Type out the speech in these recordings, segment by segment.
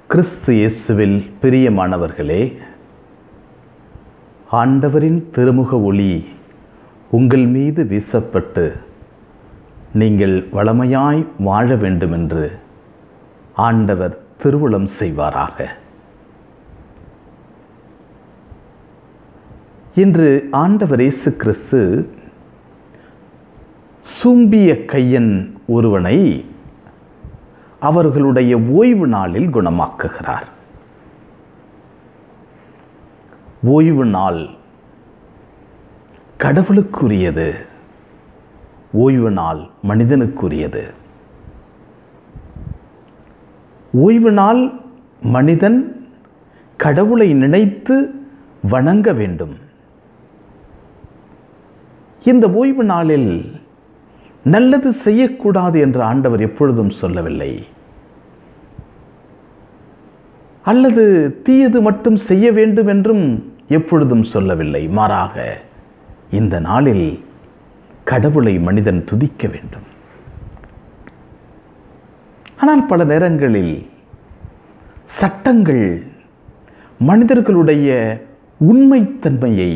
கிறிஸ்து இயேசுவில் பிரியமானவர்களே ஆண்டவரின் திருமுக ஒளி உங்கள் மீது வீசப்பட்டு நீங்கள் வளமையாய் வாழ வேண்டுமென்று ஆண்டவர் திருவுளம் செய்வாராக இன்று ஆண்டவர் இயேசு கிறிஸ்து சூம்பிய கையன் ஒருவனை அவர்களுடைய ஓய்வு நாளில் குணமாக்குகிறார் ஓய்வு நாள் கடவுளுக்குரியது ஓய்வு நாள் மனிதனுக்குரியது ஓய்வு நாள் மனிதன் கடவுளை நினைத்து வணங்க வேண்டும் இந்த ஓய்வு நாளில் நல்லது செய்யக்கூடாது என்று ஆண்டவர் எப்பொழுதும் சொல்லவில்லை அல்லது தீயது மட்டும் செய்ய வேண்டும் என்றும் எப்பொழுதும் சொல்லவில்லை மாறாக இந்த நாளில் கடவுளை மனிதன் துதிக்க வேண்டும் ஆனால் பல நேரங்களில் சட்டங்கள் மனிதர்களுடைய உண்மைத்தன்மையை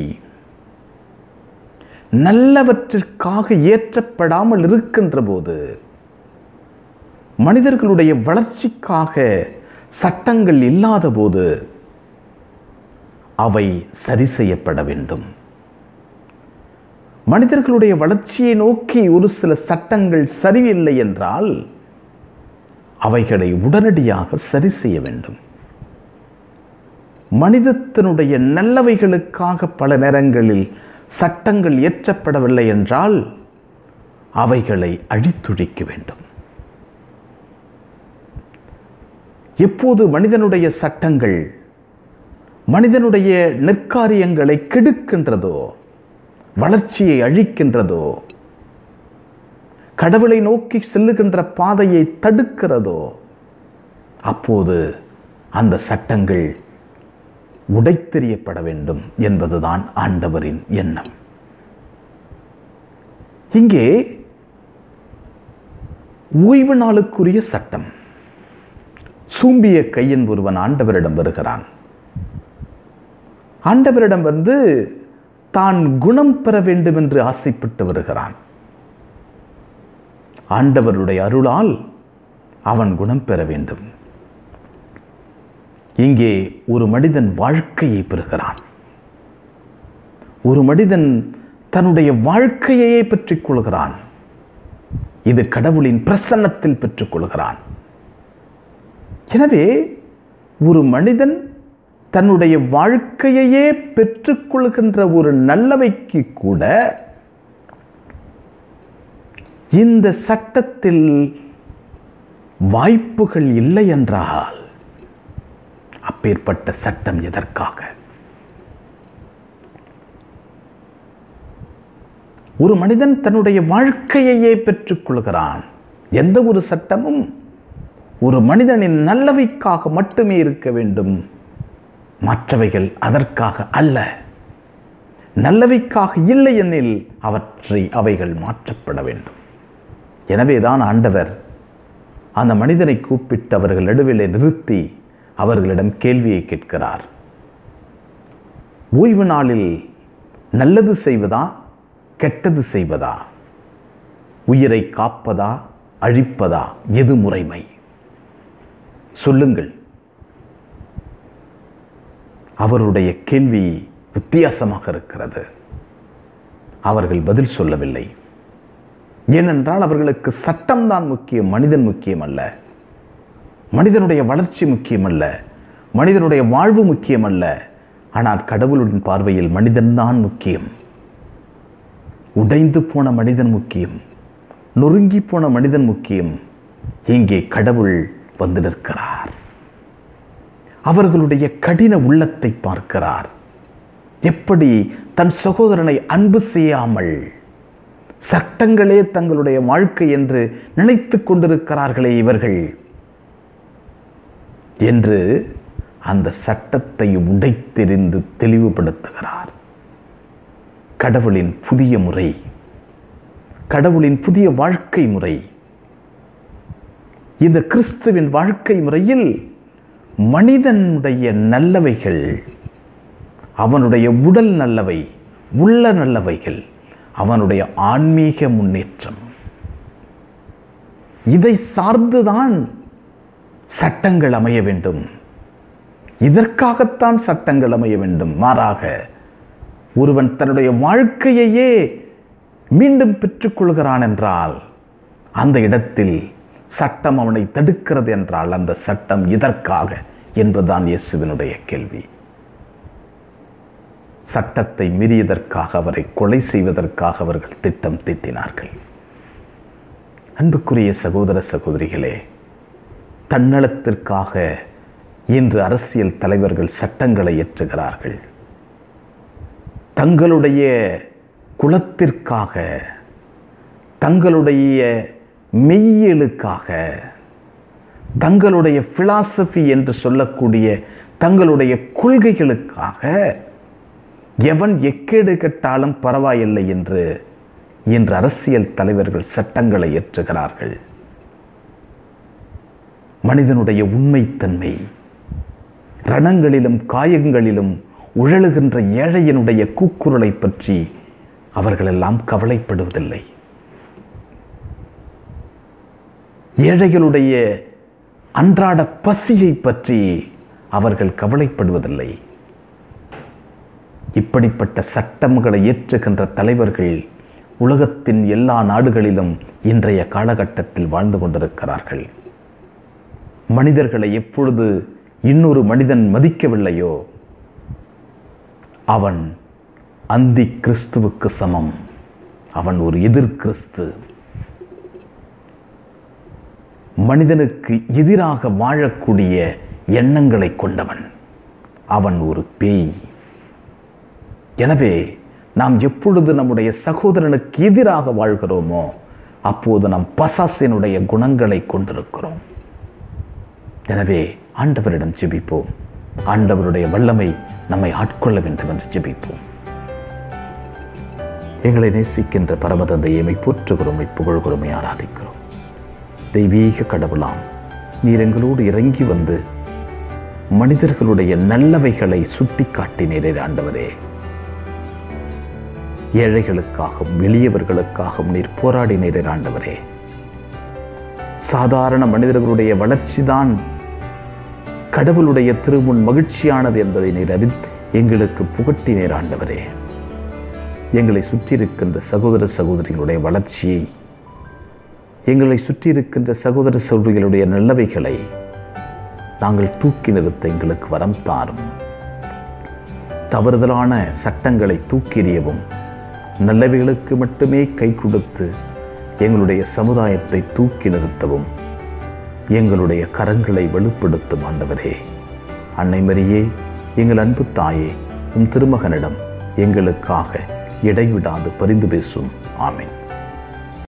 நல்லவற்றிற்காக ஏற்றப்படாமல் இருக்கின்ற போது மனிதர்களுடைய வளர்ச்சிக்காக சட்டங்கள் இல்லாத போது அவை சரி செய்யப்பட வேண்டும் மனிதர்களுடைய வளர்ச்சியை நோக்கி ஒரு சில சட்டங்கள் சரியில்லை என்றால் அவைகளை உடனடியாக சரி செய்ய வேண்டும் மனிதத்தினுடைய நல்லவைகளுக்காக பல நேரங்களில் சட்டங்கள் இயற்றப்படவில்லை என்றால் அவைகளை அழித்துழிக்க வேண்டும் எப்போது மனிதனுடைய சட்டங்கள் மனிதனுடைய நெற்காரியங்களை கெடுக்கின்றதோ வளர்ச்சியை அழிக்கின்றதோ கடவுளை நோக்கி செல்லுகின்ற பாதையை தடுக்கிறதோ அப்போது அந்த சட்டங்கள் உடைத்தெறியப்பட வேண்டும் என்பதுதான் ஆண்டவரின் எண்ணம் இங்கே ஓய்வு நாளுக்குரிய சட்டம் சூம்பிய கையின் ஒருவன் ஆண்டவரிடம் வருகிறான் ஆண்டவரிடம் வந்து தான் குணம் பெற வேண்டும் என்று ஆசைப்பட்டு வருகிறான் ஆண்டவருடைய அருளால் அவன் குணம் பெற வேண்டும் இங்கே ஒரு மனிதன் வாழ்க்கையை பெறுகிறான் ஒரு மனிதன் தன்னுடைய வாழ்க்கையையே பெற்றுக் கொள்கிறான் இது கடவுளின் பிரசன்னத்தில் பெற்றுக்கொள்கிறான் எனவே ஒரு மனிதன் தன்னுடைய வாழ்க்கையையே பெற்றுக்கொள்கின்ற ஒரு நல்லவைக்கு கூட இந்த சட்டத்தில் வாய்ப்புகள் இல்லை என்றால் அப்பேற்பட்ட சட்டம் எதற்காக ஒரு மனிதன் தன்னுடைய வாழ்க்கையையே பெற்றுக்கொள்கிறான் எந்த ஒரு சட்டமும் ஒரு மனிதனின் நல்லவைக்காக மட்டுமே இருக்க வேண்டும் மற்றவைகள் அதற்காக அல்ல நல்லவைக்காக இல்லை எனில் அவற்றை அவைகள் மாற்றப்பட வேண்டும் எனவேதான் ஆண்டவர் அந்த மனிதனை கூப்பிட்டு அவர்கள் நடுவிலே நிறுத்தி அவர்களிடம் கேள்வியை கேட்கிறார் ஓய்வு நாளில் நல்லது செய்வதா கெட்டது செய்வதா உயிரை காப்பதா அழிப்பதா எது முறைமை சொல்லுங்கள் அவருடைய கேள்வி வித்தியாசமாக இருக்கிறது அவர்கள் பதில் சொல்லவில்லை ஏனென்றால் அவர்களுக்கு சட்டம்தான் முக்கியம் மனிதன் முக்கியம் அல்ல மனிதனுடைய வளர்ச்சி முக்கியமல்ல மனிதனுடைய வாழ்வு முக்கியமல்ல ஆனால் கடவுளின் பார்வையில் மனிதன்தான் முக்கியம் உடைந்து போன மனிதன் முக்கியம் நொறுங்கி போன மனிதன் முக்கியம் இங்கே கடவுள் வந்து நிற்கிறார் அவர்களுடைய கடின உள்ளத்தை பார்க்கிறார் எப்படி தன் சகோதரனை அன்பு செய்யாமல் சட்டங்களே தங்களுடைய வாழ்க்கை என்று நினைத்து கொண்டிருக்கிறார்களே இவர்கள் என்று அந்த சட்டத்தை உடைத்தெறிந்து தெளிவுபடுத்துகிறார் கடவுளின் புதிய முறை கடவுளின் புதிய வாழ்க்கை முறை இந்த கிறிஸ்துவின் வாழ்க்கை முறையில் மனிதனுடைய நல்லவைகள் அவனுடைய உடல் நல்லவை உள்ள நல்லவைகள் அவனுடைய ஆன்மீக முன்னேற்றம் இதை சார்ந்துதான் சட்டங்கள் அமைய வேண்டும் இதற்காகத்தான் சட்டங்கள் அமைய வேண்டும் மாறாக ஒருவன் தன்னுடைய வாழ்க்கையையே மீண்டும் பெற்றுக்கொள்கிறான் என்றால் அந்த இடத்தில் சட்டம் அவனை தடுக்கிறது என்றால் அந்த சட்டம் இதற்காக என்பதுதான் இயேசுவினுடைய கேள்வி சட்டத்தை மீறியதற்காக அவரை கொலை செய்வதற்காக அவர்கள் திட்டம் தீட்டினார்கள் அன்புக்குரிய சகோதர சகோதரிகளே தன்னலத்திற்காக இன்று அரசியல் தலைவர்கள் சட்டங்களை இயற்றுகிறார்கள் தங்களுடைய குலத்திற்காக தங்களுடைய மெய்யலுக்காக தங்களுடைய பிலாசபி என்று சொல்லக்கூடிய தங்களுடைய கொள்கைகளுக்காக எவன் எக்கேடு கெட்டாலும் பரவாயில்லை என்று இன்று அரசியல் தலைவர்கள் சட்டங்களை இயற்றுகிறார்கள் மனிதனுடைய உண்மைத்தன்மை ரணங்களிலும் காயங்களிலும் உழலுகின்ற ஏழையனுடைய கூக்குரலை பற்றி அவர்களெல்லாம் கவலைப்படுவதில்லை ஏழைகளுடைய அன்றாட பசியை பற்றி அவர்கள் கவலைப்படுவதில்லை இப்படிப்பட்ட சட்டங்களை இயற்றுகின்ற தலைவர்கள் உலகத்தின் எல்லா நாடுகளிலும் இன்றைய காலகட்டத்தில் வாழ்ந்து கொண்டிருக்கிறார்கள் மனிதர்களை எப்பொழுது இன்னொரு மனிதன் மதிக்கவில்லையோ அவன் அந்தி கிறிஸ்துவுக்கு சமம் அவன் ஒரு எதிர் கிறிஸ்து மனிதனுக்கு எதிராக வாழக்கூடிய எண்ணங்களை கொண்டவன் அவன் ஒரு பேய் எனவே நாம் எப்பொழுது நம்முடைய சகோதரனுக்கு எதிராக வாழ்கிறோமோ அப்போது நாம் பசாசினுடைய குணங்களை கொண்டிருக்கிறோம் எனவே ஆண்டவரிடம் ஜெபிப்போம் ஆண்டவருடைய வல்லமை நம்மை ஆட்கொள்ள வேண்டும் என்று ஜெபிப்போம் எங்களை நேசிக்கின்ற பரமதந்தையை போற்றுகிறோமை புகழ்கிறோமை ஆராதிக்கிறோம் தெய்வீக கடவுளாம் நீர் எங்களோடு இறங்கி வந்து மனிதர்களுடைய நல்லவைகளை சுட்டி காட்டினீரே ஆண்டவரே ஏழைகளுக்காகவும் எளியவர்களுக்காகவும் நீர் போராடினீரே ஆண்டவரே சாதாரண மனிதர்களுடைய வளர்ச்சிதான் கடவுளுடைய திருமுன் மகிழ்ச்சியானது என்பதை நீர் அறி எங்களுக்கு புகட்டினீர் ஆண்டவரே எங்களை சுற்றியிருக்கின்ற சகோதர சகோதரிகளுடைய வளர்ச்சியை எங்களை சுற்றியிருக்கின்ற சகோதர சகோதரிகளுடைய நல்லவைகளை நாங்கள் தூக்கி நிறுத்த எங்களுக்கு வரம் தாரும் தவறுதலான சட்டங்களை தூக்கி எறியவும் நல்லவைகளுக்கு மட்டுமே கை கொடுத்து எங்களுடைய சமுதாயத்தை தூக்கி நிறுத்தவும் எங்களுடைய கரங்களை வலுப்படுத்தும் ஆண்டவரே அன்னை மரியே எங்கள் அன்பு தாயே உம் திருமகனிடம் எங்களுக்காக இடைவிடாது பரிந்து பேசும் ஆமென்